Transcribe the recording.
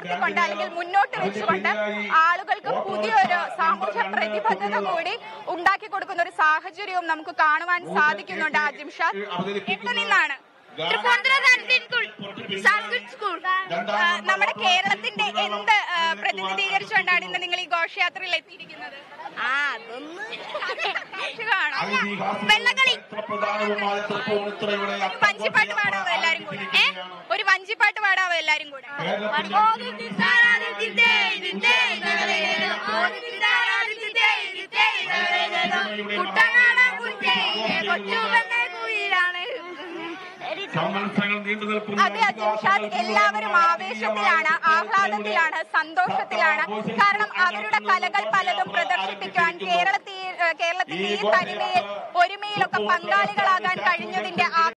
ഉയർത്തിക്കൊണ്ട് അല്ലെങ്കിൽ മുന്നോട്ട് വെച്ചുകൊണ്ട് ആളുകൾക്ക് പുതിയൊരു സാമൂഹ്യ പ്രതിബദ്ധത കൂടി ഉണ്ടാക്കി കൊടുക്കുന്ന ഒരു സാഹചര്യവും നമുക്ക് കാണുവാൻ സാധിക്കുന്നുണ്ട് ആജിംഷാദ് എവിടെ നിന്നാണ് ആ, നമ്മുടെ കേരളത്തിന്റെ എന്ത് ആ, പ്രതിനിധീകരിച്ചുകൊണ്ടാണ് ഇന്ന് നിങ്ങൾ ഈ ഘോഷയാത്രയിൽ എത്തിയിരിക്കുന്നത് ആ അതൊന്നും കാർഷികമാണോ? വെള്ളക്കളി ഒരു വഞ്ചിപ്പാട്ട് പാടാവോ എല്ലാരും കൂടെ ഏ? ഒരു വഞ്ചിപ്പാട്ട് പാടാവോ എല്ലാരും കൂടെ സമത്സരങ്ങൾ നീണ്ടു നിൽക്കുന്ന അതെ അജിംഷാദ് എല്ലാവരും ആവേശത്തിലാണ് ആഹ്ലാദത്തിലാണ് സന്തോഷത്തിലാണ് കാരണം അവരുടെ കലകൾ പലതും പ്രദർശിപ്പിക്കാൻ കേരളത്തിൽ കേരളത്തിന്റെ ഈ തനിമയിൽ ഒരുമയിലൊക്കെ പങ്കാളികളാകാൻ കഴിഞ്ഞതിന്റെ ആ